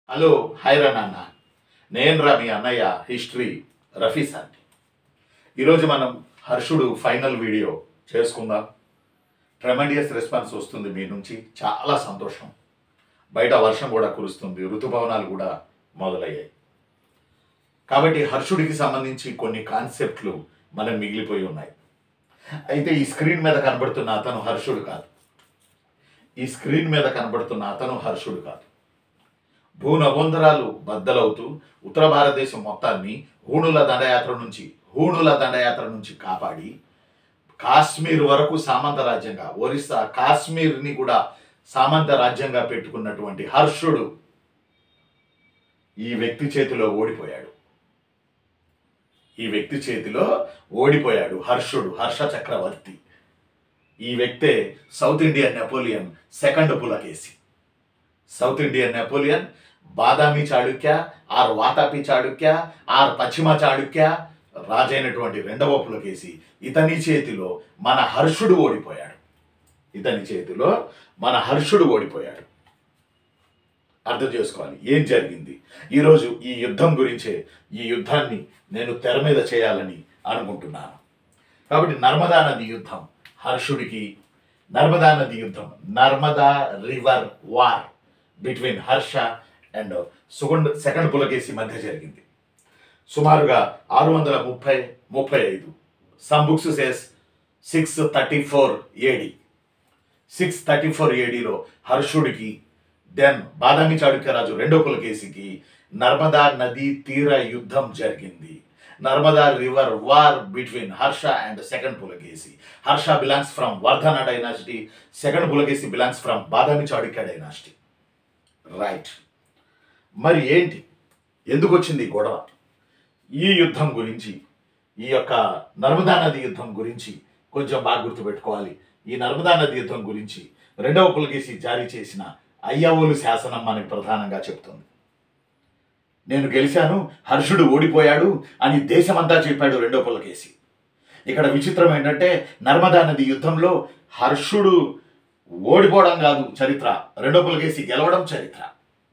hello hi రా నాన్న నేను రా మీ అన్నయ్య హిస్టరీ రఫీ సార్ని ఈరోజు మనం హర్షుడు ఫైనల్ వీడియో చేసుకుందాం ట్రెమండియస్ రెస్పాన్స్ వస్తుంది మీ నుంచి చాలా సంతోషం బయట వర్షం కూడా కురుస్తుంది ఋతుభవనాలు కూడా మొదలయ్యాయి కాబట్టి హర్షుడికి సంబంధించి కొన్ని కాన్సెప్ట్లు మనం మిగిలిపోయి ఉన్నాయి అయితే ఈ స్క్రీన్ మీద కనబడుతున్న అతను హర్షుడు కాదు ఈ స్క్రీన్ మీద కనబడుతున్న అతను హర్షుడు కాదు భూనవంతరాలు బద్దలవుతూ ఉత్తర భారతదేశం మొత్తాన్ని హూణుల దండయాత్ర నుంచి హూణుల దండయాత్ర నుంచి కాపాడి కాశ్మీర్ వరకు సామంత రాజ్యంగా ఒరిస్సా కాశ్మీర్ని కూడా సామంత రాజ్యంగా పెట్టుకున్నటువంటి హర్షుడు ఈ వ్యక్తి చేతిలో ఓడిపోయాడు ఈ వ్యక్తి చేతిలో ఓడిపోయాడు హర్షుడు హర్ష చక్రవర్తి ఈ వ్యక్తే south Indian Napoleon second Pulakesi south Indian Napoleon Badami Chalukya or Vatapi Chalukya or పశ్చిమ చాళుక్య రాజైనటువంటి రెండవ పులకేసి ఇతని చేతిలో మన హర్షుడు ఓడిపోయాడు ఇతని చేతిలో మన హర్షుడు ఓడిపోయాడు అర్థం చేసుకోవాలి ఏం జరిగింది ఈరోజు ఈ యుద్ధం గురించే ఈ యుద్ధాన్ని నేను తెర మీద చేయాలని అనుకుంటున్నాను కాబట్టి నర్మదా నది యుద్ధం హర్షుడికి నర్మదా నది యుద్ధం Narmada river war between Harsha and సుగండ్ సెకండ్ పులకేసి మధ్య జరిగింది సుమారుగా ఆరు వందల ముప్పై ముప్పై ఐదు some books says six thirty four AD six thirty four ఏడీలో హర్షుడికి దెన్ బాదామి చాళుక్యరాజు రెండో పులకేసికి నర్మదా నదీ తీర యుద్ధం జరిగింది Narmada river war between Harsha and second Pulakesi Harsha belongs from Vardhana dynasty second Pulakesi belongs from Badami Chalukya dynasty right మరి ఏంటి ఎందుకు వచ్చింది ఈ గొడవ ఈ యుద్ధం గురించి ఈ యొక్క నర్మదా నది యుద్ధం గురించి కొంచెం బాగా గుర్తుపెట్టుకోవాలి ఈ నర్మదా నది యుద్ధం గురించి రెండవ పులకేసి జారీ చేసిన అయ్యవోలు శాసనం మనకి ప్రధానంగా చెప్తుంది నేను గెలిచాను హర్షుడు ఓడిపోయాడు అని దేశమంతా చెప్పాడు రెండో పులకేసి ఇక్కడ విచిత్రం ఏంటంటే నర్మదా నది యుద్ధంలో హర్షుడు ఓడిపోవడం కాదు చరిత్ర రెండో పులకేసి గెలవడం చరిత్ర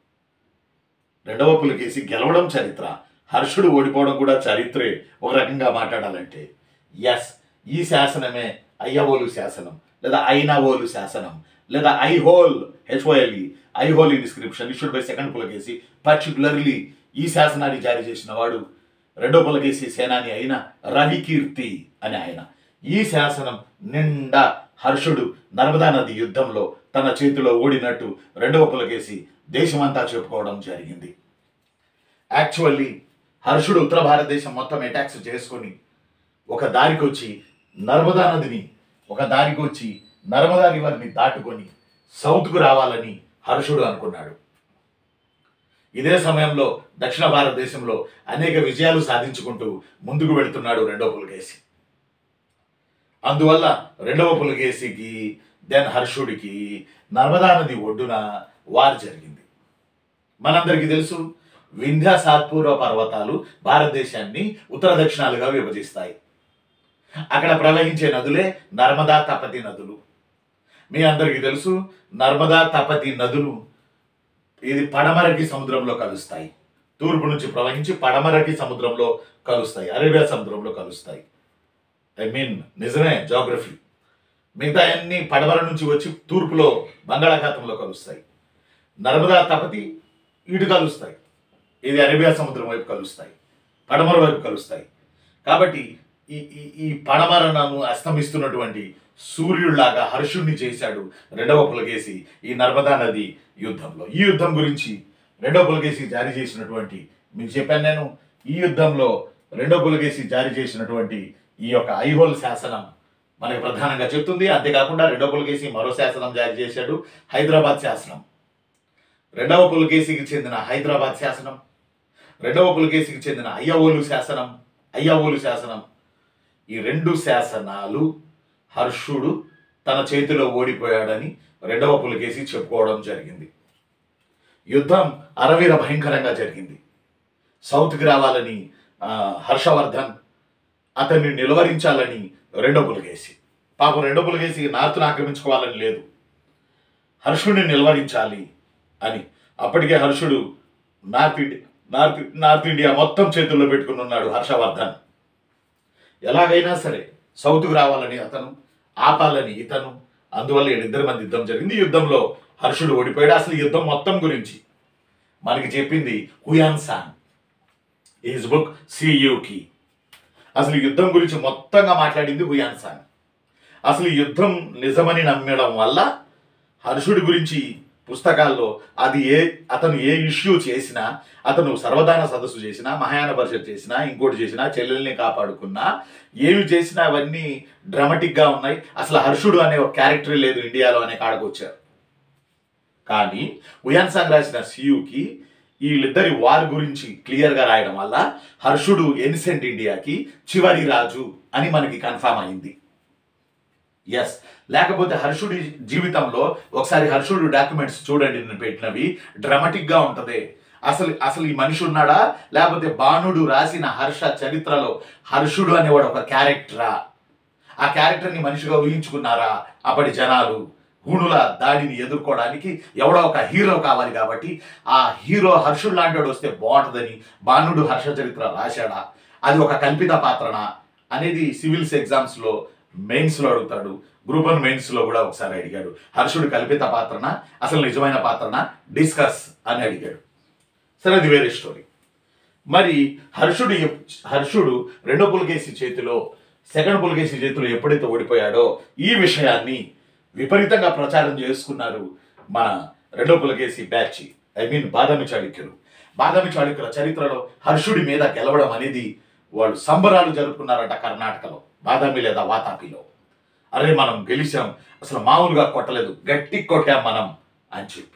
రెండవ పులకేసి గెలవడం చరిత్ర హర్షుడు ఓడిపోవడం కూడా చరిత్రే ఒక రకంగా మాట్లాడాలంటే ఎస్ ఈ శాసనమే అయ్యవోలు శాసనం లేదా ఐనవోలు శాసనం లేదా Aihole H O L E Aihole inscription issued by second Pulakesi particularly ఈ శాసనాన్ని జారీ చేసిన వాడు రెండో పులకేసి సేనాని అయిన రవికీర్తి అని ఆయన ఈ శాసనం నిండా హర్షుడు నర్మదా నది యుద్ధంలో తన చేతిలో ఓడినట్టు రెండవ పులకేసి దేశమంతా చెప్పుకోవడం జరిగింది యాక్చువల్లీ హర్షుడు ఉత్తర భారతదేశం మొత్తం అటాక్స్ చేసుకొని ఒక దారికి వచ్చి నర్మదా నదిని ఒక దారికి వచ్చి నర్మదా రివర్ని దాటుకొని సౌత్కు రావాలని హర్షుడు అనుకున్నాడు ఇదే సమయంలో దక్షిణ భారతదేశంలో అనేక విజయాలు సాధించుకుంటూ ముందుకు వెళుతున్నాడు రెండో పులకేసి అందువల్ల రెండవ పులకేసికి దెన్ హర్షుడికి నర్మదా నది ఒడ్డున వార్ జరిగింది మనందరికీ తెలుసు వింధ్య సాత్పూర్వ పర్వతాలు భారతదేశాన్ని ఉత్తర దక్షిణాలుగా విభజిస్తాయి అక్కడ ప్రవహించే నదులే నర్మదా తపతి నదులు మీ అందరికీ తెలుసు నర్మదా తపతి నదులు ఇది పడమరకి సముద్రంలో కలుస్తాయి తూర్పు నుంచి ప్రవహించి పడమరకి సముద్రంలో కలుస్తాయి అరేబియా సముద్రంలో కలుస్తాయి ఐ మీన్ నిజమే జాగ్రఫీ మిగతా అన్ని పడమర నుంచి వచ్చి తూర్పులో బంగాళాఖాతంలో కలుస్తాయి నర్మదా తపతి ఇటు కలుస్తాయి ఇది అరేబియా సముద్రం వైపు కలుస్తాయి పడమర వైపు కలుస్తాయి కాబట్టి ఈ ఈ ఈ పడమరను అస్తమిస్తున్నటువంటి సూర్యుడిలాగా హర్షుడిని చేశాడు రెండవ పులకేసి ఈ నర్మదా నది యుద్ధంలో ఈ యుద్ధం గురించి రెండవ పులకేసి జారీ చేసినటువంటి మీకు చెప్పాను నేను ఈ యుద్ధంలో రెండవ పులకేసి జారీ చేసినటువంటి ఈ యొక్క ఐహోల్ శాసనం మనకి ప్రధానంగా చెప్తుంది అంతేకాకుండా రెండవ పులకేసి మరో శాసనం జారీ చేశాడు హైదరాబాద్ శాసనం రెండవ పులకేసికి చెందిన హైదరాబాద్ శాసనం రెండవ పులకేసికి చెందిన అయ్యవోలు శాసనం అయ్యవోలు శాసనం ఈ రెండు శాసనాలు హర్షుడు తన చేతిలో ఓడిపోయాడని రెండవ పులకేసి చెప్పుకోవడం జరిగింది యుద్ధం అరవీర భయంకరంగా జరిగింది సౌత్కి రావాలని ఆ, హర్షవర్ధన్ అతన్ని నిలువరించాలని రెండో పులకేసి పాపం రెండో పులకేసి నార్త్ను ఆక్రమించుకోవాలని లేదు హర్షుడిని నిలువరించాలి అని అప్పటికే హర్షుడు north India north north India మొత్తం చేతుల్లో పెట్టుకుని ఉన్నాడు హర్షవర్ధన్ ఎలాగైనా సరే సౌత్కు రావాలని అతను ఆపాలని ఇతను అందువల్ల వీళ్ళిద్దరి మంది యుద్ధం జరిగింది ఈ యుద్ధంలో హర్షుడు ఓడిపోయాడు అసలు ఈ యుద్ధం మొత్తం గురించి మనకి చెప్పింది Hiuen Tsang is book Siyuki అసలు ఈ యుద్ధం గురించి మొత్తంగా మాట్లాడింది హుయాన్ సాంగ్ అసలు ఈ యుద్ధం నిజమని నమ్మడం వల్ల హర్షుడి గురించి పుస్తకాల్లో అది ఏ అతను ఏ ఇష్యూ చేసినా అతను సర్వదాన సదస్సు చేసినా మహాయాన పరిషత్ చేసినా ఇంకోటి చేసినా చెల్లెల్ని కాపాడుకున్నా ఏమి చేసినా అవన్నీ డ్రామాటిక్గా ఉన్నాయి అసలు హర్షుడు అనే ఒక క్యారెక్టర్ లేదు ఇండియాలో అనే కాడకు వచ్చారు కానీ ఉయాన్ సాంగ్ రాసిన సియుకి వీళ్ళిద్దరి వార్ గురించి క్లియర్గా రాయడం వల్ల హర్షుడు ఎన్సెంట్ ఇండియాకి చివరి రాజు అని మనకి కన్ఫామ్ అయింది ఎస్ లేకపోతే హర్షుడి జీవితంలో ఒకసారి హర్షుడు డాక్యుమెంట్స్ చూడండి నేను పెట్టినవి డ్రామాటిక్ గా ఉంటది అసలు అసలు ఈ మనిషి ఉన్నాడా లేకపోతే బాణుడు రాసిన హర్ష చరిత్రలో హర్షుడు అనేవాడు ఒక క్యారెక్టరా ఆ క్యారెక్టర్ని మనిషిగా ఊహించుకున్నారా అప్పటి జనాలు హూణుల దాడిని ఎదుర్కోవడానికి ఎవడో ఒక హీరో కావాలి కాబట్టి ఆ హీరో హర్షుడు లాంటి వాడు వస్తే బాగుంటుందని బాణుడు హర్ష చరిత్ర రాశాడా అది ఒక కల్పిత పాత్రనా అనేది సివిల్స్ ఎగ్జామ్స్లో మెయిన్స్లో అడుగుతాడు గ్రూప్ వన్ మెయిన్స్లో కూడా ఒకసారి అడిగాడు హర్షుడు కల్పిత పాత్రనా అసలు నిజమైన పాత్రనా డిస్కస్ అని అడిగాడు సరే అది వేరే స్టోరీ మరి హర్షుడు ఎప్- హర్షుడు రెండో పులకేసి చేతిలో సెకండ్ పులకేసి చేతిలో ఎప్పుడైతే ఓడిపోయాడో ఈ విషయాన్ని విపరీతంగా ప్రచారం చేసుకున్నారు మన రెండో Pulakesi batch I mean Badami చాళుక్యులు బాదామి చాళుక్యుల చరిత్రలో హర్షుడి మీద గెలవడం అనేది వాళ్ళు సంబరాలు జరుపుకున్నారట కర్ణాటకలో బాదామి లేదా వాతాపిలో అరే మనం గెలిచాం అసలు మామూలుగా కొట్టలేదు గట్టి కొట్టాం మనం అని చెప్పి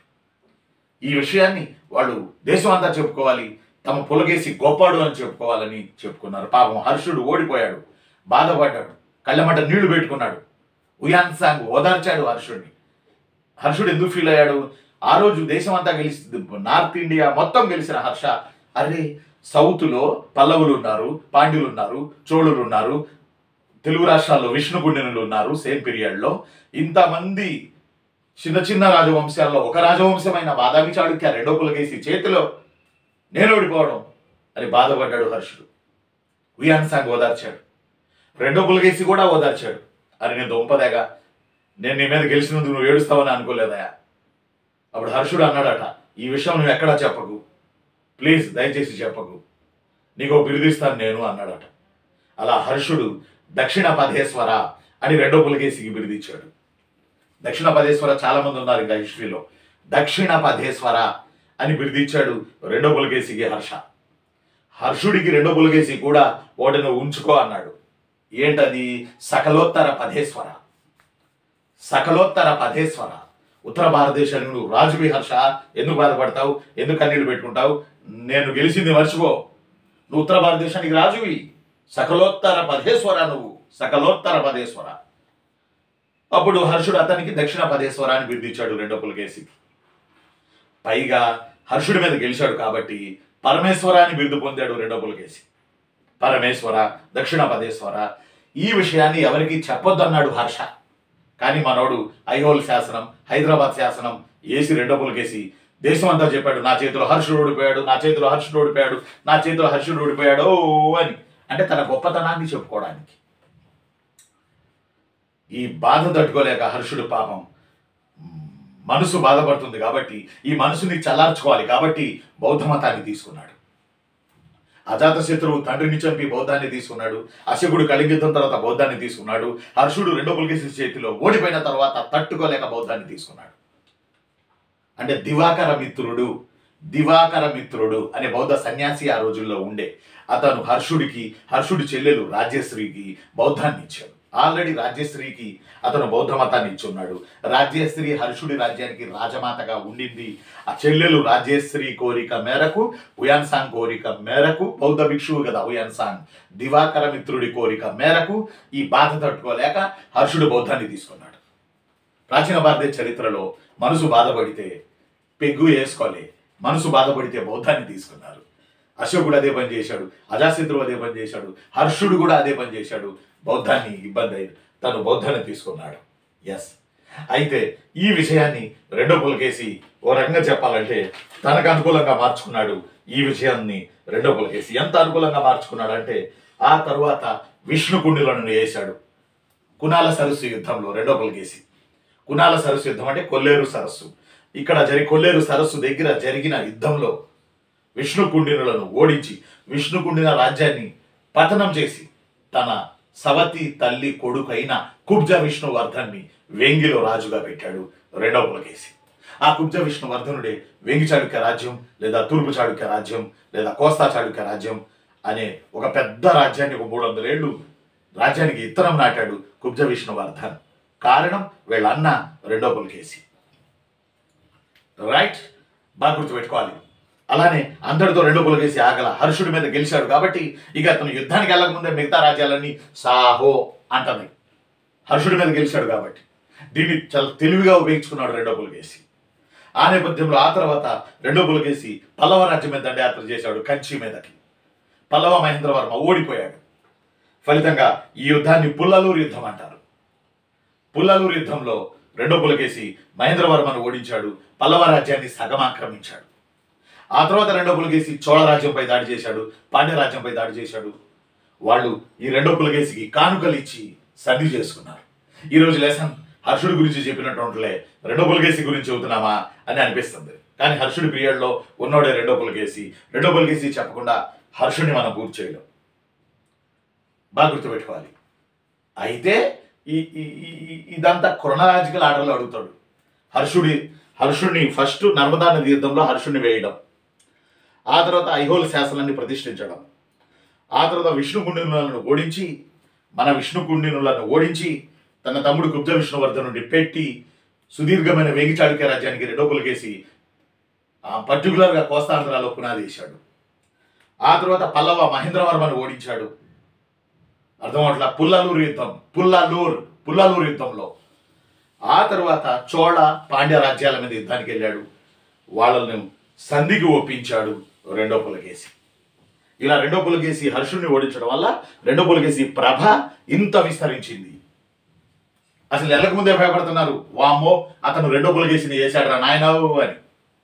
ఈ విషయాన్ని వాళ్ళు దేశం అంతా చెప్పుకోవాలి తమ పులగేసి గొప్పాడు అని చెప్పుకోవాలని చెప్పుకున్నారు పాపం హర్షుడు ఓడిపోయాడు బాధపడ్డాడు కళ్ళమట నీళ్లు పెట్టుకున్నాడు ఉయాన్ సాంగ్ ఓదార్చాడు హర్షుడిని హర్షుడు ఎందుకు ఫీల్ అయ్యాడు ఆ రోజు దేశం అంతా గెలిచి నార్త్ ఇండియా మొత్తం గెలిచిన హర్ష అరే సౌత్లో పల్లవులు ఉన్నారు పాండ్యులు ఉన్నారు చోళులు ఉన్నారు తెలుగు రాష్ట్రాల్లో విష్ణుగుండెనులు ఉన్నారు సేమ్ పీరియడ్లో ఇంతమంది చిన్న చిన్న రాజవంశాల్లో ఒక రాజవంశమైన బాదామి చాళుక్య రెండో పులకేసి చేతిలో నేను ఓడిపోవడం అని బాధపడ్డాడు హర్షుడు ఉయాన్ సాంగ్ ఓదార్చాడు రెండో పులకేసి కూడా ఓదార్చాడు అని నేను దొంపదేగా నేను నీ మీద గెలిచినందుకు నువ్వు ఏడుస్తావని అనుకోలేదయా అప్పుడు హర్షుడు అన్నాడట ఈ విషయం నువ్వు ఎక్కడా చెప్పకు ప్లీజ్ దయచేసి చెప్పకు నీకు ఒక బిరుదిస్తాను నేను అన్నాడట అలా హర్షుడు దక్షిణ పదేశ్వర అని రెండో పులకేసికి బిరుదిచ్చాడు దక్షిణ పదేశ్వర చాలా మంది ఉన్నారు ఇంకా హిస్టరీలో దక్షిణ పదేశ్వర అని బిరుదిచ్చాడు రెండో పులకేసికి హర్ష హర్షుడికి రెండో పులకేసి కూడా ఓటను ఉంచుకో అన్నాడు ఏంటది సకలోత్తర పదేశ్వర సకలోత్తర పదేశ్వర ఉత్తర భారతదేశానికి నువ్వు రాజువి హర్ష ఎందుకు బాధపడతావు ఎందుకు కన్నీళ్లు పెట్టుకుంటావు నేను గెలిచింది మర్చిపో నువ్వు ఉత్తర భారతదేశానికి రాజువి సకలోత్తర పదేశ్వర నువ్వు సకలోత్తర పదేశ్వర అప్పుడు హర్షుడు అతనికి దక్షిణ పదేశ్వర అని బిరుదిచ్చాడు రెండో పులకేసికి పైగా హర్షుడి మీద గెలిచాడు కాబట్టి పరమేశ్వర అని బిరుదు పొందాడు రెండో పులకేసి పరమేశ్వర దక్షిణ పదేశ్వర ఈ విషయాన్ని ఎవరికి చెప్పొద్దన్నాడు హర్ష కానీ మనోడు ఐహోల్ శాసనం హైదరాబాద్ శాసనం ఏసి రెండో పులకేసి దేశం అంతా చెప్పాడు నా చేతిలో హర్షుడు ఓడిపోయాడు నా చేతిలో హర్షుడు ఓడిపోయాడు నా చేతిలో హర్షుడు ఓడిపోయాడు ఓ అని అంటే తన గొప్పతనాన్ని చెప్పుకోవడానికి ఈ బాధ తట్టుకోలేక హర్షుడు పాపం మ్, మనసు బాధపడుతుంది కాబట్టి ఈ మనసుని చల్లార్చుకోవాలి కాబట్టి బౌద్ధ మతాన్ని తీసుకున్నాడు అజాత శత్రువు తండ్రిని చంపి బౌద్ధాన్ని తీసుకున్నాడు అశకుడు కలింగితం తర్వాత బౌద్ధాన్ని తీసుకున్నాడు హర్షుడు రెండో పులికేసి చేతిలో ఓడిపోయిన తర్వాత తట్టుకోలేక బౌద్ధాన్ని తీసుకున్నాడు అంటే దివాకర మిత్రుడు దివాకర మిత్రుడు అనే బౌద్ధ సన్యాసి ఆ రోజుల్లో ఉండే అతను హర్షుడికి హర్షుడి చెల్లెలు రాజ్యశ్రీకి బౌద్ధాన్ని ఇచ్చాడు ఆల్రెడీ రాజ్యశ్రీకి అతను బౌద్ధ మతాన్ని ఇచ్చున్నాడు రాజ్యశ్రీ హర్షుడి రాజ్యానికి రాజమాతగా ఉండింది ఆ చెల్లెలు రాజ్యశ్రీ కోరిక మేరకు ఉయాన్సాంగ్ కోరిక మేరకు బౌద్ధ భిక్షువు కదా ఉయాన్సాంగ్ దివాకర మిత్రుడి కోరిక మేరకు ఈ బాధ తట్టుకోలేక హర్షుడు బౌద్ధాన్ని తీసుకున్నాడు ప్రాచీన భారతదేశ చరిత్రలో మనసు బాధపడితే పెగ్గు వేసుకోలే మనసు బాధపడితే బౌద్ధాన్ని తీసుకున్నారు అశోకుడు అదే పని చేశాడు అజాశత్రువు అదే పని చేశాడు హర్షుడు కూడా అదే పని చేశాడు బౌద్ధాన్ని ఇబ్బంది అయ్యి తను బౌద్ధాన్ని తీసుకున్నాడు ఎస్ అయితే ఈ విషయాన్ని రెండో పులకేసి ఓ రకంగా చెప్పాలంటే తనకు అనుకూలంగా మార్చుకున్నాడు ఈ విషయాన్ని రెండో పులకేసి ఎంత అనుకూలంగా మార్చుకున్నాడు అంటే ఆ తరువాత విష్ణుకుండిలను వేశాడు కునాల సరస్సు యుద్ధంలో రెండో పులకేసి కునాల సరస్సు యుద్ధం అంటే కొల్లేరు సరస్సు ఇక్కడ జరి కొల్లేరు సరస్సు దగ్గర జరిగిన యుద్ధంలో విష్ణుకుండినులను ఓడించి విష్ణుకుండిన రాజ్యాన్ని పతనం చేసి తన సవతి తల్లి కొడుకైన కుబ్జ విష్ణువర్ధన్ని వేంగిలో రాజుగా పెట్టాడు రెండవ పులకేసి ఆ కుబ్జ విష్ణువర్ధనుడే వేంగి చాళుక్య రాజ్యం లేదా తూర్పు చాళుక్య రాజ్యం లేదా కోస్తా చాళుక్య రాజ్యం అనే ఒక పెద్ద రాజ్యాన్ని ఒక మూడు వందల ఏళ్ళు రాజ్యానికి ఇత్తనం నాటాడు కుబ్జ విష్ణువర్ధన్ కారణం వీళ్ళ అన్న రెండో పులకేసి రైట్ బాగా గుర్తుపెట్టుకోవాలి అలానే అందరితో రెండు పులకేసి ఆగల హర్షుడి మీద గెలిచాడు కాబట్టి ఇక అతను యుద్ధానికి వెళ్ళకముందే మిగతా రాజ్యాలన్నీ సాహో అంటది హర్షుడి మీద గెలిచాడు కాబట్టి దీన్ని చాలా తెలివిగా ఉపయోగించుకున్నాడు రెండో పులకేసి ఆ నేపథ్యంలో ఆ తర్వాత రెండో పులకేసి పల్లవ రాజ్యం మీద దండయాత్ర చేశాడు కంచి మీదకి పల్లవ మహేంద్రవర్మ ఓడిపోయాడు ఫలితంగా ఈ యుద్ధాన్ని పుల్లలూరు యుద్ధం అంటారు పుల్లలూరు యుద్ధంలో రెండో పులకేసి మహేంద్రవర్మను ఓడించాడు పల్లవ రాజ్యాన్ని సగం ఆక్రమించాడు ఆ తర్వాత రెండో పులకేసి చోళ రాజ్యంపై దాడి చేశాడు పాండ్య రాజ్యంపై దాడి చేశాడు వాళ్ళు ఈ రెండో పులకేసికి కానుకలు ఇచ్చి సంధి చేసుకున్నారు ఈ రోజు లెసన్ హర్షుడి గురించి చెప్పినటువంటిలే రెండో పులకేసి గురించి చెబుతున్నామా అని అనిపిస్తుంది కానీ హర్షుడి పీరియడ్లో ఉన్నోడే రెండో పులకేసి రెండో పులకేసి చెప్పకుండా హర్షుడిని మనం పూర్తి చేయలేం బాగా గుర్తుపెట్టుకోవాలి అయితే ఈ ఈ- ఈ- ఈ- ఇదంతా క్రొనలాజికల్ ఆర్డర్లో అడుగుతాడు హర్షుడి హర్షుడిని ఫస్ట్ నర్మదా నది యుద్ధంలో హర్షుడిని వేయడం ఆ తర్వాత ఐహోల్ శాసనాన్ని ప్రతిష్ఠించడం ఆ తర్వాత విష్ణుకుండినులను ఓడించి మన విష్ణుకుండినులను ఓడించి తన తమ్ముడు గుప్త విష్ణువర్ధనుడిని పెట్టి సుదీర్ఘమైన వేగి చాళుక్య రాజ్యానికి రెండో పులకేసి పర్టికులర్గా కోస్తాంధ్రాలో పునాది వేశాడు ఆ తర్వాత పల్లవ మహేంద్రవర్మను ఓడించాడు అర్థం అవట్లా పుల్లలూరు యుద్ధం పుల్లలూర్ పుల్లలూరు యుద్ధంలో ఆ తర్వాత చోళ పాండ్య రాజ్యాల మీద యుద్ధానికి వెళ్ళాడు వాళ్ళను సంధికి ఒప్పించాడు రెండో పులకేసి ఇలా రెండో పులకేసి హర్షుడిని ఓడించడం వల్ల రెండో పులకేసి ప్రభ ఇంత విస్తరించింది అసలు నెలకు ముందే భయపడుతున్నారు వామ్మో అతను రెండో పులకేసిని వేశాడు నాయనావు అని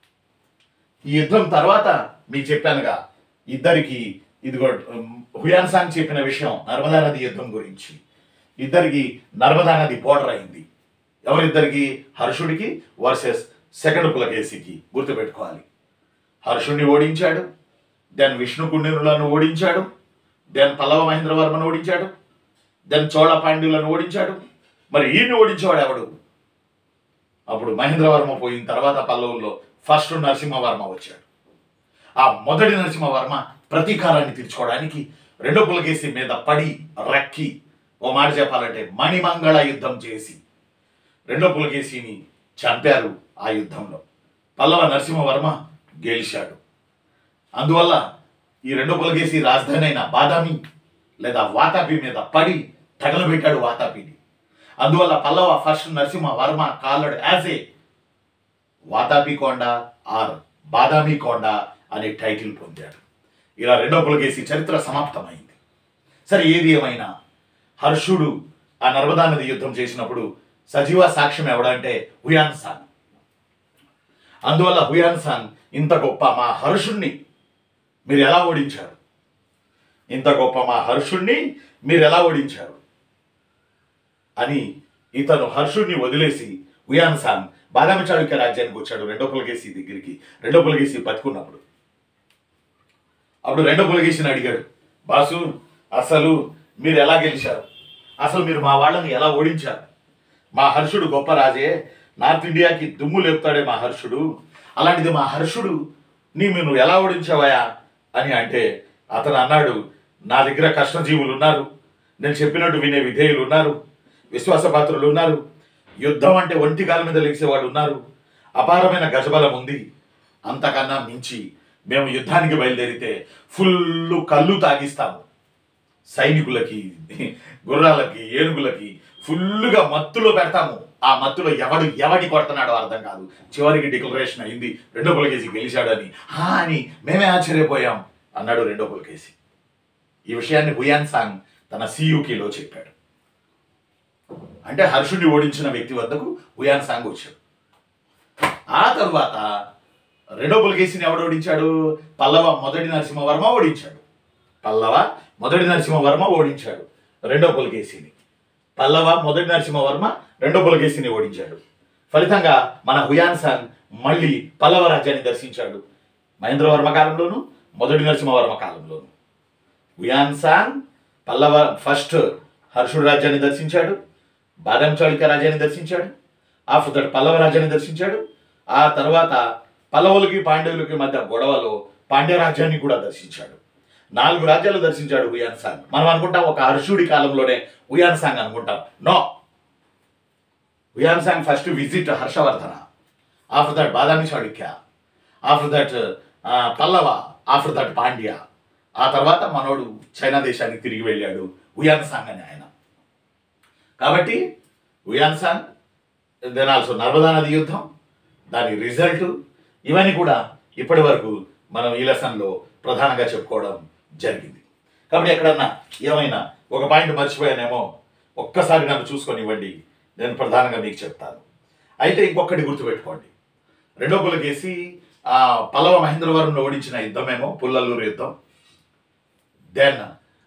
ఈ యుద్ధం తర్వాత మీకు చెప్పానుగా ఇద్దరికి ఇదిగో ఉమ్, హుయాన్ సాంగ్ చెప్పిన విషయం నర్మదా నది యుద్ధం గురించి ఇద్దరికి నర్మదా నది బోర్డర్ అయింది ఎవరిద్దరికి హర్షుడికి వర్సెస్ సెకండ్ పులకేసికి గుర్తుపెట్టుకోవాలి హర్షుడిని ఓడించాడు దెన్ విష్ణుకుండినులను ఓడించాడు దెన్ పల్లవ మహేంద్రవర్మను ఓడించాడు దెన్ చోళ పాండ్యులను ఓడించాడు మరి ఈయన్ని ఓడించేవాడు ఎవడు అప్పుడు మహేంద్రవర్మ పోయిన తర్వాత పల్లవుల్లో ఫస్ట్ నరసింహవర్మ వచ్చాడు ఆ మొదటి నరసింహవర్మ ప్రతీకారాన్ని తీర్చుకోవడానికి రెండో పులకేసి మీద పడి రక్కి ఓ మాట చెప్పాలంటే మణిమంగళ యుద్ధం చేసి రెండో పులకేసిని చంపారు ఆ యుద్ధంలో పల్లవ నరసింహవర్మ గెలిచాడు అందువల్ల ఈ రెండో పులకేసి రాజధాని అయిన బాదామి లేదా వాతాపి మీద పడి తగలబెట్టాడు వాతాపిని అందువల్ల Pallava first Narasimhavarma called as a Vatapi కొండ ఆర్ బాదామి కొండ అనే టైటిల్ పొందాడు ఇలా రెండో పులకేసి చరిత్ర సమాప్తమైంది సరే ఏది ఏమైనా హర్షుడు ఆ నర్మదా నది యుద్ధం చేసినప్పుడు సజీవ సాక్ష్యం ఎవడంటే హుయాన్ సాంగ్ అందువల్ల హుయాన్ సాంగ్ ఇంత గొప్ప మా హర్షుణ్ణి మీరు ఎలా ఓడించారు ఇంత గొప్ప మా హర్షుణ్ణి మీరు ఎలా ఓడించారు అని ఇతను హర్షుడిని వదిలేసి హుయాన్ సాంగ్ బాదామి చాళుక్య రాజ్యానికి వచ్చాడు రెండో పులకేసి దగ్గరికి రెండో పులకేసి బతుకున్నప్పుడు అప్పుడు రెండో పులకేసిని అడిగాడు బాసు అసలు మీరు ఎలా గెలిచారు అసలు మీరు మా వాళ్ళని ఎలా ఓడించారు మా హర్షుడు గొప్ప రాజే నార్త్ ఇండియాకి దుమ్ము లేపుతాడే మా హర్షుడు అలాంటిది మా హర్షుడు నీ మీరు ఎలా ఓడించావయా అని అంటే అతను అన్నాడు నా దగ్గర కష్టజీవులు ఉన్నారు నేను చెప్పినట్టు వినే విధేయులు ఉన్నారు విశ్వాసపాత్రులు ఉన్నారు యుద్ధం అంటే ఒంటి కాల మీద లెగిసేవాడు ఉన్నారు అపారమైన గజబలం ఉంది అంతకన్నా మించి మేము యుద్ధానికి బయలుదేరితే ఫుల్ కళ్ళు తాగిస్తాము సైనికులకి గుర్రాలకి ఏనుగులకి ఫుల్గా మత్తులో పెడతాము ఆ మత్తులో ఎవడు ఎవడి కొడుతున్నాడో అర్థం కాదు చివరికి డిక్లరేషన్ అయింది రెండో పులకేసి గెలిచాడని హా అని మేమే ఆశ్చర్యపోయాం అన్నాడు రెండో పులకేసి ఈ విషయాన్ని హుయాన్ సాంగ్ తన సియుకిలో చెప్పాడు అంటే హర్షుడిని ఓడించిన వ్యక్తి వద్దకు హుయాన్ సాంగ్ వచ్చాడు ఆ తరువాత రెండో పులకేసిని ఎవడు ఓడించాడు పల్లవ మొదటి నరసింహవర్మ ఓడించాడు పల్లవ మొదటి నరసింహవర్మ ఓడించాడు రెండో పులకేసిని పల్లవ మొదటి నరసింహవర్మ రెండో పులకేసిని ఓడించాడు ఫలితంగా మన హుయాన్ సాంగ్ మళ్ళీ పల్లవ రాజ్యాన్ని దర్శించాడు మహేంద్రవర్మ కాలంలోను మొదటి నరసింహవర్మ కాలంలోను హుయాన్ సాంగ్ పల్లవ ఫస్ట్ హర్షుడు రాజ్యాన్ని దర్శించాడు బాదం చాళుక్య రాజ్యాన్ని దర్శించాడు ఆఫ్టర్ దట్ పల్లవ రాజ్యాన్ని దర్శించాడు ఆ తర్వాత పల్లవులకి పాండ్యులకి మధ్య గొడవలో పాండ్య రాజ్యాన్ని కూడా దర్శించాడు నాలుగు రాజ్యాలు దర్శించాడు హుయాన్ సాంగ్ మనం అనుకుంటాం ఒక హర్షుడి కాలంలోనే హుయాన్ సాంగ్ అనుకుంటాం no Hiuen Tsang first visit Harshavardhana after that Badami Chalukya after that Pallava after that Pandya ఆ తర్వాత మనోడు చైనా దేశానికి తిరిగి వెళ్ళాడు హుయాన్ సాంగ్ అని ఆయన కాబట్టి Hiuen Tsang then also Narmada నది యుద్ధం దాని రిజల్ట్ ఇవన్నీ కూడా ఇప్పటి వరకు మనం ఈ లెసన్లో ప్రధానంగా చెప్పుకోవడం జరిగింది కాబట్టి ఎక్కడన్నా ఏమైనా ఒక పాయింట్ మర్చిపోయానేమో ఒక్కసారి నన్ను చూసుకొని ఇవ్వండి నేను ప్రధానంగా మీకు చెప్తాను అయితే ఇంకొకటి గుర్తుపెట్టుకోండి రెండో పులకేసి ఆ పల్లవ మహేంద్రవరంలో ఓడించిన యుద్ధమేమో పుల్లల్లూరు యుద్ధం దెన్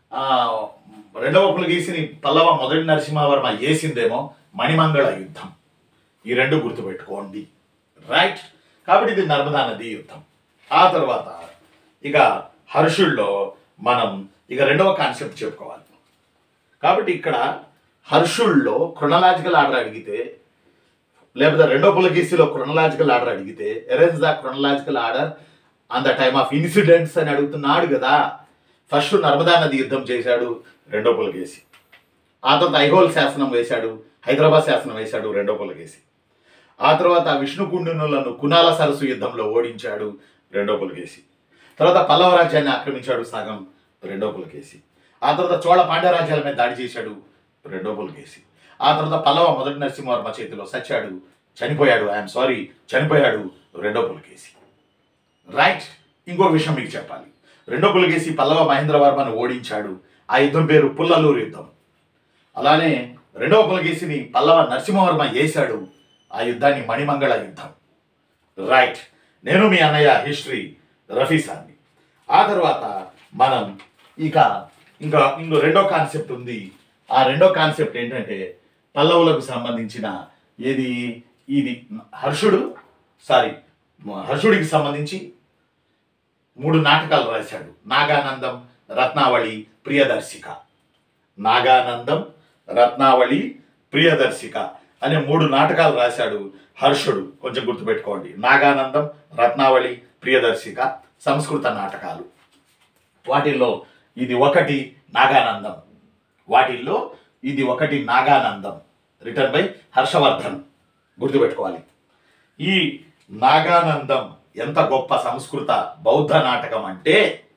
రెండవ పులకేసిని పల్లవ మొదటి నరసింహవర్మ వేసిందేమో మణిమంగళ యుద్ధం ఈ రెండు గుర్తుపెట్టుకోండి రైట్ కాబట్టి ఇది నర్మదా నది యుద్ధం ఆ తర్వాత ఇక హర్షుల్లో మనం ఇక రెండవ కాన్సెప్ట్ చెప్పుకోవాలి కాబట్టి ఇక్కడ హర్షుల్లో క్రొనలాజికల్ ఆర్డర్ అడిగితే లేకపోతే రెండో పులకేసిలో క్రొనలాజికల్ ఆర్డర్ అడిగితే arrange the chronological order on the time of incidents అని అడుగుతున్నాడు కదా ఫస్ట్ నర్మదా నది యుద్ధం చేశాడు రెండో పులకేసి ఆ తర్వాత ఐహోల్ శాసనం వేశాడు హైదరాబాద్ శాసనం వేశాడు రెండో పులకేసి ఆ తర్వాత విష్ణుకుండునులను కునాల సరస్సు యుద్ధంలో ఓడించాడు రెండో పులకేసి తర్వాత పల్లవ రాజ్యాన్ని ఆక్రమించాడు సగం రెండో పులకేసి ఆ తర్వాత చోళ పాండ్య రాజ్యాల మీద దాడి చేశాడు రెండో పులకేసి ఆ తర్వాత పల్లవ మొదటి నరసింహవర్మ చేతిలో సచ్చాడు చనిపోయాడు ఐఎమ్ సారీ చనిపోయాడు రెండో పులకేసి రైట్ ఇంకో విషయం మీకు చెప్పాలి రెండో పులకేసి పల్లవ మహేంద్రవర్మను ఓడించాడు ఆ యుద్ధం పేరు పుల్లలూరు యుద్ధం అలానే రెండవ పులకేసిని పల్లవ నరసింహవర్మ వేశాడు ఆ యుద్ధాన్ని మణిమంగళ యుద్ధం రైట్ నేను మీ అన్నయ్య హిస్టరీ రఫీసాన్ని ఆ తర్వాత మనం ఇక ఇంకా ఇంకో రెండో కాన్సెప్ట్ ఉంది ఆ రెండో కాన్సెప్ట్ ఏంటంటే పల్లవులకు సంబంధించిన ఏది ఇది హర్షుడు సారీ హర్షుడికి సంబంధించి మూడు నాటకాలు రాశాడు నాగానందం రత్నావళి ప్రియదర్శిక నాగానందం రత్నావళి ప్రియదర్శిక అనే మూడు నాటకాలు రాశాడు హర్షుడు కొంచెం గుర్తుపెట్టుకోండి నాగానందం రత్నావళి ప్రియదర్శిక సంస్కృత నాటకాలు వాటిల్లో ఇది ఒకటి నాగానందం వాటిల్లో ఇది ఒకటి నాగానందం రిటర్న్ బై హర్షవర్ధన్ గుర్తుపెట్టుకోవాలి ఈ నాగానందం ఎంత గొప్ప సంస్కృత బౌద్ధ నాటకం అంటే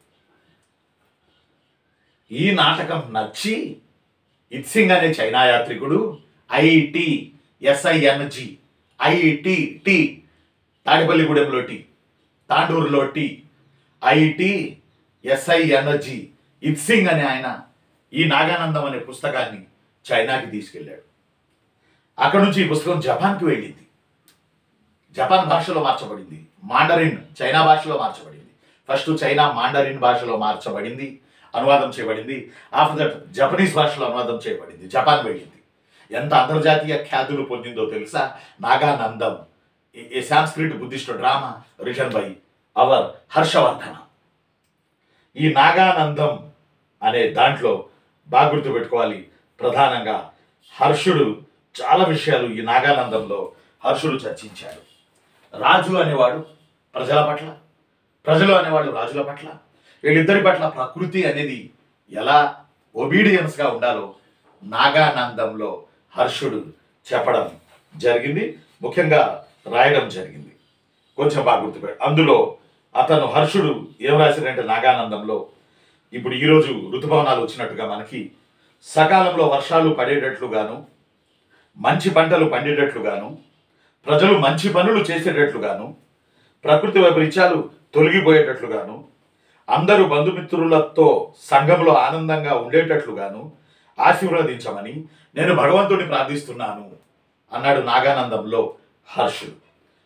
ఈ నాటకం నచ్చి ఇత్సింగ్ అనే చైనా యాత్రికుడు ఐటి ఎస్ఐఎన్జి ఐటి టి తాడిపల్లిగూడెంలో టి తాండూరులో టి ఐటి ఎస్ఐఎన్జి ఇత్సింగ్ అనే ఆయన ఈ నాగానందం అనే పుస్తకాన్ని చైనాకి తీసుకెళ్ళాడు అక్కడ నుంచి ఈ పుస్తకం జపాన్కి వెళ్ళింది జపాన్ భాషలో మార్చబడింది మాండరిన్ చైనా భాషలో మార్చబడింది ఫస్ట్ చైనా మాండరిన్ భాషలో మార్చబడింది అనువాదం చేయబడింది ఆఫ్టర్ దట్ జపనీస్ భాషలో అనువాదం చేయబడింది జపాన్ వెళ్ళింది ఎంత అంతర్జాతీయ ఖ్యాతులు పొందిందో తెలుసా Nagananda a Sanskrit Buddhist drama written by our Harshavardhana ఈ నాగానందం అనే దాంట్లో బాగా గుర్తుపెట్టుకోవాలి ప్రధానంగా హర్షుడు చాలా విషయాలు ఈ నాగానందంలో హర్షుడు చర్చించాడు రాజు అనేవాడు ప్రజల పట్ల ప్రజలు అనేవాడు రాజుల పట్ల వీళ్ళిద్దరి పట్ల ప్రకృతి అనేది ఎలా ఒబీడియన్స్గా ఉండాలో నాగానందంలో హర్షుడు చెప్పడం జరిగింది ముఖ్యంగా రాయడం జరిగింది కొంచెం బాగా గుర్తుపెట్టు అందులో అతను హర్షుడు ఏం రాశాడంటే నాగానందంలో ఇప్పుడు ఈరోజు ఋతుపవనాలు వచ్చినట్టుగా మనకి సకాలంలో వర్షాలు పడేటట్లుగాను మంచి పంటలు పండేటట్లుగాను ప్రజలు మంచి పనులు చేసేటట్లుగాను ప్రకృతి వైపరీత్యాలు తొలగిపోయేటట్లుగాను అందరూ బంధుమిత్రులతో సంఘంలో ఆనందంగా ఉండేటట్లుగాను ఆశీర్వదించమని నేను భగవంతుడిని ప్రార్థిస్తున్నాను అన్నాడు నాగానందంలో హర్షుడు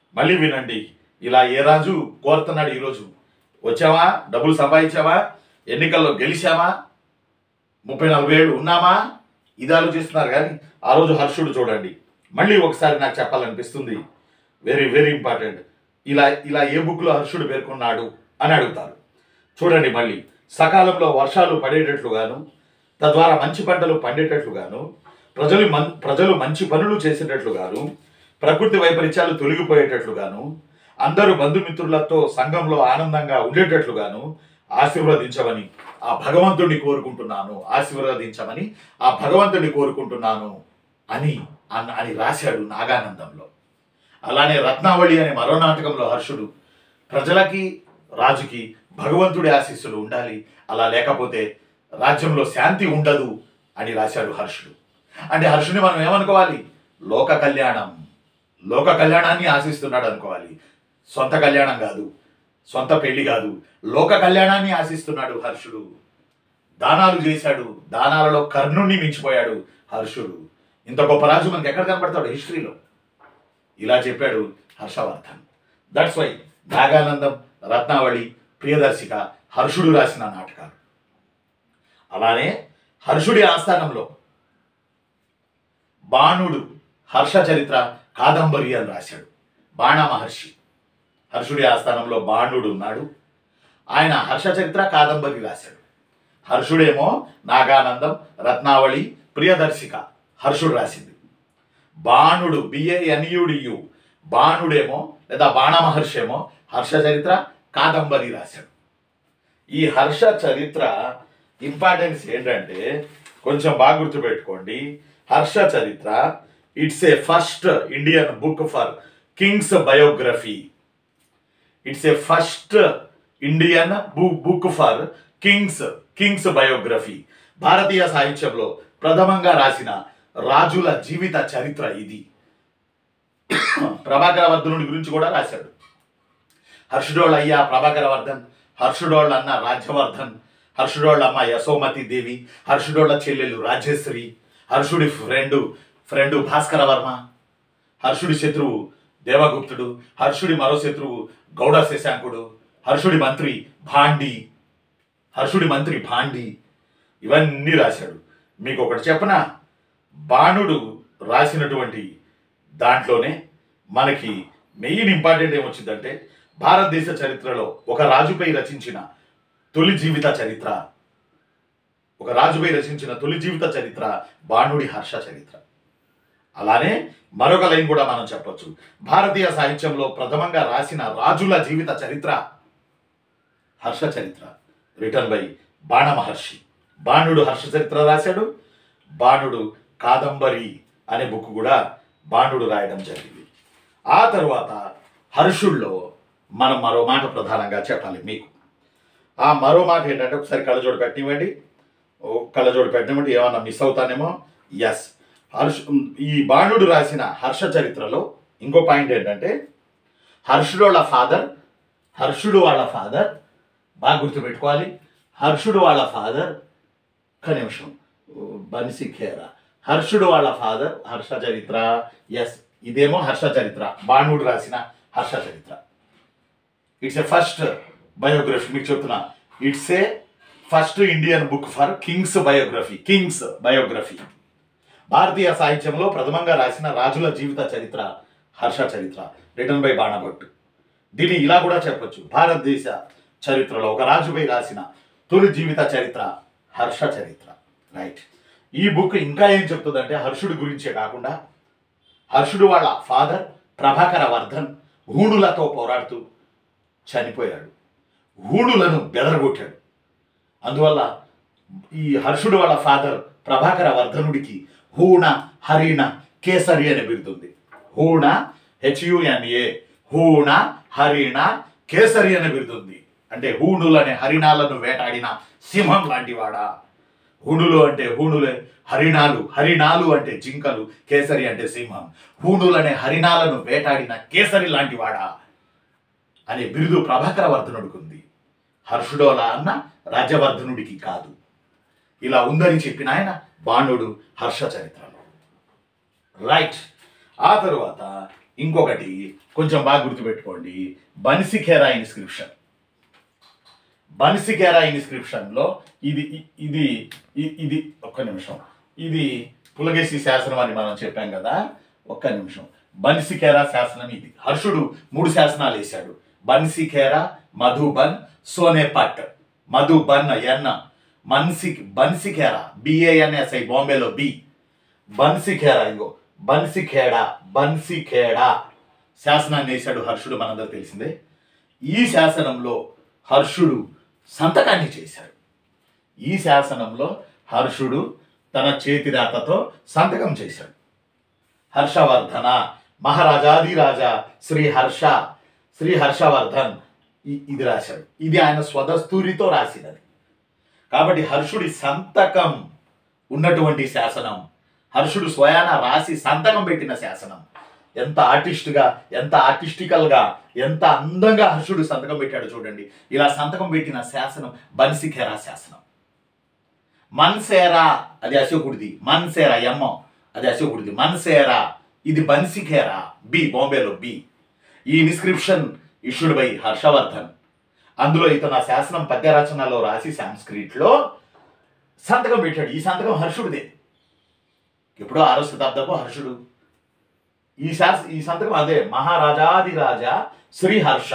మళ్ళీ వినండి ఇలా ఏ రాజు కోరుతున్నాడు ఈరోజు వచ్చావా డబ్బులు సంపాదించావా ఎన్నికల్లో గెలిచామా ముప్పై నలభై ఏళ్ళు ఉన్నామా ఇది ఆలోచిస్తున్నారు కానీ ఆ రోజు హర్షుడు చూడండి మళ్ళీ ఒకసారి నాకు చెప్పాలనిపిస్తుంది వెరీ వెరీ ఇంపార్టెంట్ ఇలా ఇలా ఏ బుక్లో హర్షుడు పేర్కొన్నాడు అని అడుగుతారు చూడండి మళ్ళీ సకాలంలో వర్షాలు పడేటట్లుగాను తద్వారా మంచి పంటలు పండేటట్లుగాను ప్రజలు మన్ ప్రజలు మంచి పనులు చేసేటట్లుగాను ప్రకృతి వైపరీత్యాలు తొలగిపోయేటట్లుగాను అందరూ బంధుమిత్రులతో సంఘంలో ఆనందంగా ఉండేటట్లుగాను ఆశీర్వదించమని ఆ భగవంతుడిని కోరుకుంటున్నాను ఆశీర్వదించమని ఆ భగవంతుడిని కోరుకుంటున్నాను అని అన్న అని రాశాడు నాగానందంలో అలానే రత్నావళి అనే మరో నాటకంలో హర్షుడు ప్రజలకి రాజుకి భగవంతుడి ఆశీస్సులు ఉండాలి అలా లేకపోతే రాజ్యంలో శాంతి ఉండదు అని రాశాడు హర్షుడు అంటే హర్షుని మనం ఏమనుకోవాలి లోక కళ్యాణం లోక కళ్యాణాన్ని ఆశిస్తున్నాడు అనుకోవాలి సొంత కళ్యాణం కాదు సొంత పెళ్లి కాదు లోక కళ్యాణాన్ని ఆశిస్తున్నాడు హర్షుడు దానాలు చేశాడు దానాలలో కర్ణుణ్ణి మించిపోయాడు హర్షుడు ఇంత గొప్ప రాజు మనకి ఎక్కడ కనబడతాడు హిస్టరీలో ఇలా చెప్పాడు హర్షవర్ధన్ దట్స్ వై నాగానందం రత్నావళి ప్రియదర్శిక హర్షుడు రాసిన నాటకాలు అలానే హర్షుడి ఆస్థానంలో బాణుడు హర్ష చరిత్ర కాదంబరి అని రాశాడు బాణ మహర్షి హర్షుడి ఆస్థానంలో బాణుడు ఉన్నాడు ఆయన హర్ష చరిత్ర కాదంబరి రాశాడు హర్షుడేమో నాగానందం రత్నావళి ప్రియదర్శిక హర్షుడు రాసింది బాణుడు బిఏఎన్యుడియు బాణుడేమో లేదా బాణ మహర్షి ఏమో హర్ష చరిత్ర కాదంబరి రాశాడు ఈ హర్ష చరిత్ర ఇంపార్టెన్స్ ఏంటంటే కొంచెం బాగా గుర్తుపెట్టుకోండి Harsha Charitra it's a first Indian book for kings biography it's a first Indian book for kings kings biography భారతీయ సాహిత్యంలో ప్రథమంగా రాసిన రాజుల జీవిత చరిత్ర ఇది ప్రభాకర వర్ధనుడి గురించి కూడా రాశాడు హర్షుడోళ్ళ అయ్యా ప్రభాకర వర్ధన్ హర్షుడోళ్ళ అన్న రాజ్యవర్ధన్ హర్షుడోళ్ళ అమ్మ యశోమతి దేవి హర్షుడోళ్ళ చెల్లెలు రాజేశ్వరి హర్షుడి ఫ్రెండు ఫ్రెండు భాస్కర వర్మ హర్షుడి శత్రువు దేవగుప్తుడు హర్షుడి మరో శత్రువు గౌడ శశాంకుడు హర్షుడి మంత్రి భాండి హర్షుడి మంత్రి భాండి ఇవన్నీ రాశాడు మీకు ఒకటి చెప్పనా బాణుడు రాసినటువంటి దాంట్లోనే మనకి మెయిన్ ఇంపార్టెంట్ ఏమొచ్చిందంటే భారతదేశ చరిత్రలో ఒక రాజుపై రచించిన తొలి జీవిత చరిత్ర ఒక రాజుపై రచించిన తొలి జీవిత చరిత్ర బాణుడి హర్ష చరిత్ర అలానే మరొక లైన్ కూడా మనం చెప్పొచ్చు భారతీయ సాహిత్యంలో ప్రథమంగా రాసిన రాజుల జీవిత చరిత్ర హర్ష చరిత్ర రిటర్న్ బై బాణ మహర్షి బాణుడు హర్ష చరిత్ర రాశాడు బాణుడు కాదంబరి అనే బుక్ కూడా బాణుడు రాయడం జరిగింది ఆ తరువాత హర్షుల్లో మనం మరో మాట ప్రధానంగా చెప్పాలి మీకు ఆ మరో మాట ఏంటంటే ఒకసారి కళ్ళజోడు పెట్టనివ్వండి ఓ కళ్ళజోడు పెట్టనివ్వండి ఏమన్నా మిస్ అవుతానేమో ఎస్ హర్ష ఈ బాణుడు రాసిన హర్ష చరిత్రలో ఇంకో పాయింట్ ఏంటంటే హర్షుడు వాళ్ళ ఫాదర్ హర్షుడు వాళ్ళ ఫాదర్ బాగా గుర్తుపెట్టుకోవాలి హర్షుడు వాళ్ళ ఫాదర్ ఒక్క నిమిషం బన్సి ఖేరా హర్షుడు వాళ్ళ ఫాదర్ హర్ష చరిత్ర ఎస్ ఇదేమో హర్ష చరిత్ర బాణుడు రాసిన Harsha Charitra it's a first biography మీకు చెప్తున్నా it's a first Indian book for kings biography kings biography భారతీయ సాహిత్యంలో ప్రథమంగా రాసిన రాజుల జీవిత చరిత్ర హర్ష చరిత్ర రిటర్న్ బై బాణభట్ దీన్ని ఇలా కూడా చెప్పొచ్చు భారతదేశ చరిత్రలో ఒక రాజుపై రాసిన తొలి జీవిత చరిత్ర హర్ష చరిత్ర రైట్ ఈ బుక్ ఇంకా ఏం చెప్తుందంటే హర్షుడి గురించే కాకుండా హర్షుడు వాళ్ళ ఫాదర్ ప్రభాకర వర్ధన్ హూణులతో పోరాడుతూ చనిపోయాడు హూణులను బెదరగొట్టాడు అందువల్ల ఈ హర్షుడు వాళ్ళ ఫాదర్ ప్రభాకర వర్ధనుడికి హూణ హరిణ కేసరి అని బిరుదుంది హూణ హెచ్యుఎన్ఏ హూణ హరిణ కేసరి అని బిరుదుంది అంటే హూణులనే హరిణాలను వేటాడిన సింహం లాంటివాడా హూణులు అంటే హూణులే హరిణాలు హరిణాలు అంటే జింకలు కేసరి అంటే సింహం హూణులనే హరిణాలను వేటాడిన కేసరి లాంటివాడా అనే బిరుదు ప్రభాకర వర్ధనుడికి ఉంది హర్షుడోలా అన్న రాజ్యవర్ధనుడికి కాదు ఇలా ఉందని చెప్పిన ఆయన బాణుడు హర్ష చరిత్రలో రైట్ ఆ తరువాత ఇంకొకటి కొంచెం బాగా గుర్తుపెట్టుకోండి బన్సిఖేరా ఇన్స్క్రిప్షన్ బన్సిఖేరా ఇన్స్క్రిప్షన్లో ఇది ఇది ఇ- ఇది ఒక్క నిమిషం ఇది పులగేసి శాసనం అని మనం చెప్పాం కదా ఒక్క నిమిషం బన్సిఖేరా శాసనం ఇది హర్షుడు మూడు శాసనాలు వేశాడు బన్సిఖేరా మధుబన్ సోనేపట్ మధుబన్ ఎన్న మన్సి బన్సిఖేరా బిఏఎన్ఎస్ఐ బాంబేలో బి బన్సిఖేరా ఇగో బన్సిఖేడా బన్సిఖేడా శాసనాన్ని వేశాడు హర్షుడు మనందరూ తెలిసిందే ఈ శాసనంలో హర్షుడు సంతకాన్ని చేశాడు ఈ శాసనంలో హర్షుడు తన చేతిరాతతో సంతకం చేశాడు హర్షవర్ధన మహారాజాదిరాజా శ్రీ హర్ష శ్రీ హర్షవర్ధన్ ఇ- ఇది రాశాడు ఇది ఆయన స్వదస్తూరితో రాసినది కాబట్టి హర్షుడి సంతకం ఉన్నటువంటి శాసనం హర్షుడు స్వయాన రాసి సంతకం పెట్టిన శాసనం ఎంత ఆర్టిస్ట్గా ఎంత ఆర్టిస్టికల్గా ఎంత అందంగా హర్షుడు సంతకం పెట్టాడు చూడండి ఇలా సంతకం పెట్టిన శాసనం బన్సిఖేరా శాసనం మన్సేరా అది అశోకుడిది మన్సేరా ఎమ్మ అది అశోకుడిది మన్సేరా ఇది బన్సిఖేరా బి బాంబేలో బి ఈ ఇన్స్క్రిప్షన్ ఇష్యూడ్ బై హర్షవర్ధన్ అందులో ఇతను ఆ శాసనం పద్య రచనలో రాసి సాంస్క్రిట్లో సంతకం పెట్టాడు ఈ సంతకం హర్షుడిదే ఎప్పుడో ఆరో శతాబ్దపు హర్షుడు ఈ శాస ఈ సంతకం అదే మహారాజాదిరాజా Sriharsha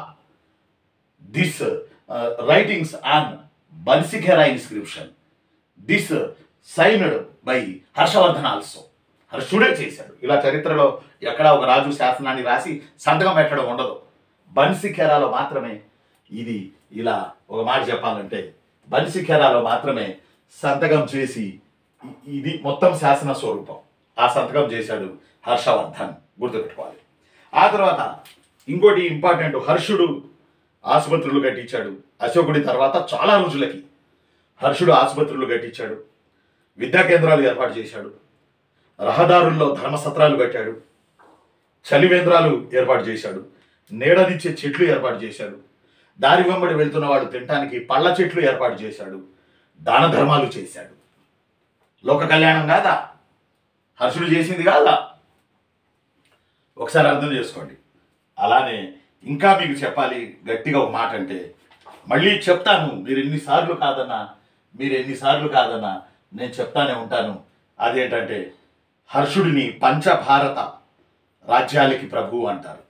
this writings on Banskhera inscription this signed by Harshavardhan also హర్షుడే చేశాడు ఇలా చరిత్రలో ఎక్కడ ఒక రాజు శాసనాన్ని రాసి సంతకం పెట్టడం ఉండదు బన్సిఖేరాలో మాత్రమే ఇది ఇలా ఒక మాట చెప్పాలంటే బన్సిఖేరాలో మాత్రమే సంతకం చేసి ఇ- ఇది మొత్తం శాసన స్వరూపం ఆ సంతకం చేశాడు హర్షవర్ధన్ గుర్తుపెట్టుకోవాలి ఆ తర్వాత ఇంకోటి ఇంపార్టెంట్ హర్షుడు ఆసుపత్రులు కట్టించాడు అశోకుడి తర్వాత చాలా రోజులకి హర్షుడు ఆసుపత్రులు కట్టించాడు విద్యా కేంద్రాలు ఏర్పాటు చేశాడు రహదారుల్లో ధర్మసత్రాలు కట్టాడు చలివేంద్రాలు ఏర్పాటు చేశాడు నీడనిచ్చే చెట్లు ఏర్పాటు చేశాడు దారి వెంబడి వెళ్తున్న వాళ్ళు తినటానికి పళ్ళ చెట్లు ఏర్పాటు చేశాడు దాన ధర్మాలు చేశాడు లోక కళ్యాణం కాదా హర్షుడు చేసింది కాదా ఒకసారి అర్థం చేసుకోండి అలానే ఇంకా మీకు చెప్పాలి గట్టిగా ఒక మాట అంటే మళ్ళీ చెప్తాను మీరు ఎన్నిసార్లు కాదన్నా మీరు ఎన్నిసార్లు కాదన్నా నేను చెప్తానే ఉంటాను అదేంటంటే హర్షుడిని పంచభారత రాజ్యాలకి ప్రభువు అంటారు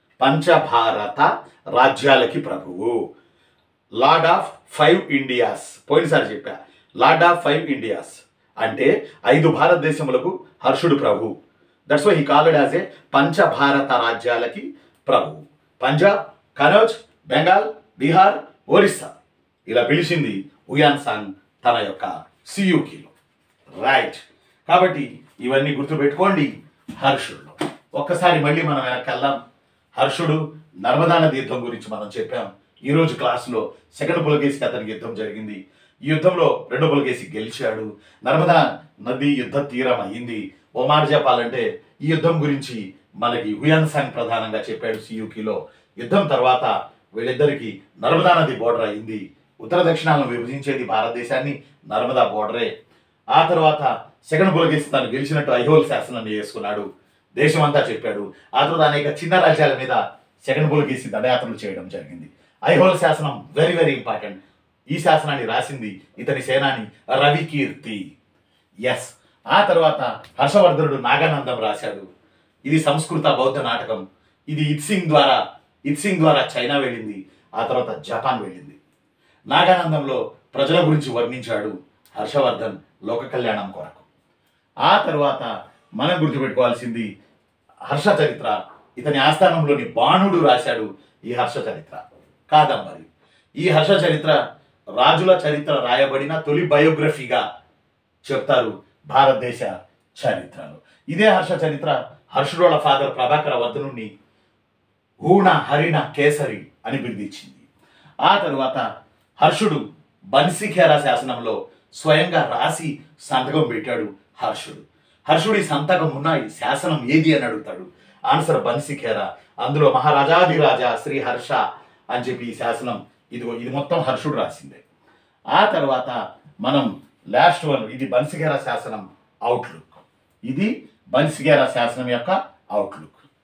పంచభారత రాజ్యాలకి ప్రభువు లార్డ్ ఆఫ్ ఫైవ్ ఇండియాస్ పోయినసారి చెప్పా లార్డ్ ఆఫ్ ఫైవ్ ఇండియాస్ అంటే ఐదు భారతదేశములకు హర్షుడు ప్రభు that's why he called as a పంచభారత రాజ్యాలకి ప్రభు పంజాబ్ కనౌజ్ బెంగాల్ బీహార్ ఒరిస్సా ఇలా పిలిచింది ఉయాన్ సాంగ్ తన యొక్క సియూకిలో రైట్ కాబట్టి ఇవన్నీ గుర్తుపెట్టుకోండి హర్షుడు ఒక్కసారి మళ్ళీ మనం వెనక్కి వెళ్దాం హర్షుడు నర్మదా నది యుద్ధం గురించి మనం చెప్పాం ఈ రోజు క్లాసులో సెకండ్ పులకేసికి అతనికి యుద్ధం జరిగింది ఈ యుద్ధంలో రెండో పులకేసి గెలిచాడు నర్మదా నది యుద్ధ తీరం అయ్యింది ఓ మాట చెప్పాలంటే ఈ యుద్ధం గురించి మనకి హుయాన్ సాంగ్ ప్రధానంగా చెప్పాడు సియుకిలో యుద్ధం తర్వాత వీళ్ళిద్దరికి నర్మదా నది బోర్డర్ అయింది ఉత్తర దక్షిణాలను విభజించేది భారతదేశాన్ని నర్మదా బోర్డరే ఆ తర్వాత సెకండ్ పులకేసి తాను గెలిచినట్టు ఐహోల్ శాసనాన్ని చేసుకున్నాడు దేశం అంతా చెప్పాడు ఆ తర్వాత అనేక చిన్న రాజ్యాల మీద సెకండ్ పులకేసి దండయాత్రలు చేయడం జరిగింది ఐహోల్ శాసనం వెరీ వెరీ ఇంపార్టెంట్ ఈ శాసనాన్ని రాసింది ఇతని సేనాని రవికీర్తి ఎస్ ఆ తర్వాత హర్షవర్ధనుడు నాగానందం రాశాడు ఇది సంస్కృత బౌద్ధ నాటకం ఇది ఇత్సింగ్ ద్వారా ఇత్సింగ్ ద్వారా చైనా వెళ్ళింది ఆ తర్వాత జపాన్ వెళ్ళింది నాగానందంలో ప్రజల గురించి వర్ణించాడు హర్షవర్ధన్ లోక కళ్యాణం కొరకు ఆ తర్వాత మనం గుర్తుపెట్టుకోవాల్సింది హర్ష చరిత్ర ఇతని ఆస్థానంలోని బాణుడు రాశాడు ఈ హర్ష చరిత్ర కాదంబరి ఈ హర్ష చరిత్ర రాజుల చరిత్ర రాయబడిన తొలి బయోగ్రఫీగా చెప్తారు భారతదేశ చరిత్రలో ఇదే హర్ష చరిత్ర హర్షుడోళ్ళ ఫాదర్ ప్రభాకర వర్ధనుణ్ణి హూణ హరిణ కేసరి అని బిరుదిచ్చింది ఆ తరువాత హర్షుడు బన్సిఖేరా శాసనంలో స్వయంగా రాసి సంతకం పెట్టాడు హర్షుడు హర్షుడి సంతకం ఉన్న ఈ శాసనం ఏది అని అడుగుతాడు ఆన్సర్ బన్సిఖేరా అందులో మహారాజాదిరాజా శ్రీ హర్ష అని చెప్పి ఈ శాసనం ఇదిగో ఇది మొత్తం హర్షుడు రాసిందే ఆ తర్వాత మనం లాస్ట్ వన్ ఇది బన్సిగేరా శాసనం అవుట్లుక్ ఇది బన్సిగేరా శాసనం యొక్క అవుట్లుక్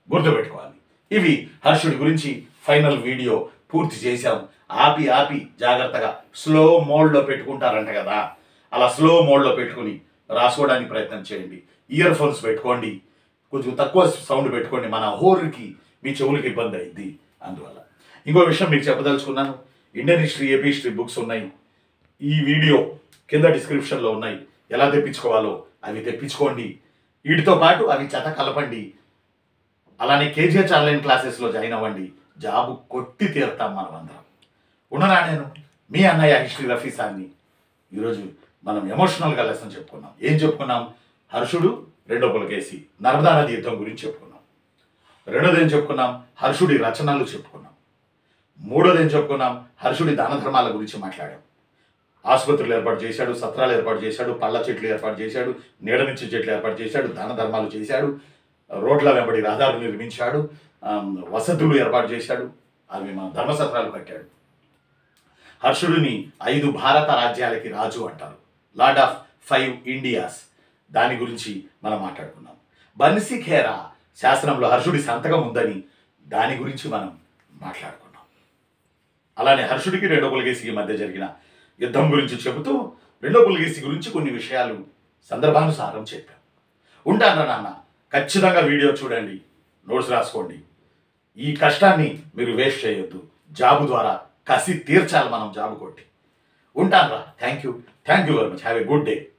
గుర్తుపెట్టుకోవాలి ఇవి హర్షుడి గురించి ఫైనల్ వీడియో పూర్తి చేశాం ఆపి ఆపి జాగ్రత్తగా స్లో మోడ్లో పెట్టుకుంటారంట కదా అలా స్లో మోడ్లో పెట్టుకుని రాసుకోవడానికి ప్రయత్నం చేయండి ఇయర్ ఫోన్స్ పెట్టుకోండి కొంచెం తక్కువ సౌండ్ పెట్టుకోండి మన హోర్కి మీ చెవులకి ఇబ్బంది అయింది అందువల్ల ఇంకో విషయం మీకు చెప్పదలుచుకున్నాను Indian history AP history books ఉన్నాయి ఈ వీడియో కింద డిస్క్రిప్షన్లో ఉన్నాయి ఎలా తెప్పించుకోవాలో అవి తెప్పించుకోండి వీటితో పాటు అవి చెత కలపండి అలానే కేజీహెచ్ ఆన్లైన్ క్లాసెస్లో జాయిన్ అవ్వండి జాబు కొట్టి తీరుతాం మనం అందరం ఉండనా నేను మీ అన్నయ్య హిస్టరీ రఫీసాన్ని ఈరోజు మనం ఎమోషనల్గా లెసన్ చెప్పుకున్నాం ఏం చెప్పుకున్నాం హర్షుడు రెండో పులకేసి నర్మదా నది యుద్ధం గురించి చెప్పుకున్నాం రెండోది ఏం చెప్పుకున్నాం హర్షుడి రచనలు చెప్పుకున్నాం మూడోది ఏం చెప్పుకున్నాం హర్షుడి దాన ధర్మాల గురించి మాట్లాడాం ఆసుపత్రులు ఏర్పాటు చేశాడు సత్రాలు ఏర్పాటు చేశాడు పళ్ళ చెట్లు ఏర్పాటు చేశాడు నీడనిచ్చే చెట్లు ఏర్పాటు చేశాడు దాన ధర్మాలు చేశాడు రోడ్ల వెంబడి రహదారులు నిర్మించాడు ఆమ్, వసతులు ఏర్పాటు చేశాడు అవి మన ధర్మసత్రాలు కట్టాడు హర్షుడిని ఐదు భారత రాజ్యాలకి రాజు అంటారు లార్డ్ ఆఫ్ ఫైవ్ ఇండియాస్ దాని గురించి మనం మాట్లాడుకున్నాం బన్సీ ఖేరా శాసనంలో హర్షుడి సంతకం ఉందని దాని గురించి మనం మాట్లాడుకున్నాం అలానే హర్షుడికి రెండో పులగేసికి మధ్య జరిగిన యుద్ధం గురించి చెబుతూ రెండో పులగేసి గురించి కొన్ని విషయాలు సందర్భానుసారం చెప్పాం ఉంటాను నాన్న ఖచ్చితంగా వీడియో చూడండి నోట్స్ రాసుకోండి ఈ కష్టాన్ని మీరు వేస్ట్ చేయొద్దు జాబు ద్వారా కసి తీర్చాలి మనం జాబు కొట్టి ఉంటాను రా thank you thank you very much have a good day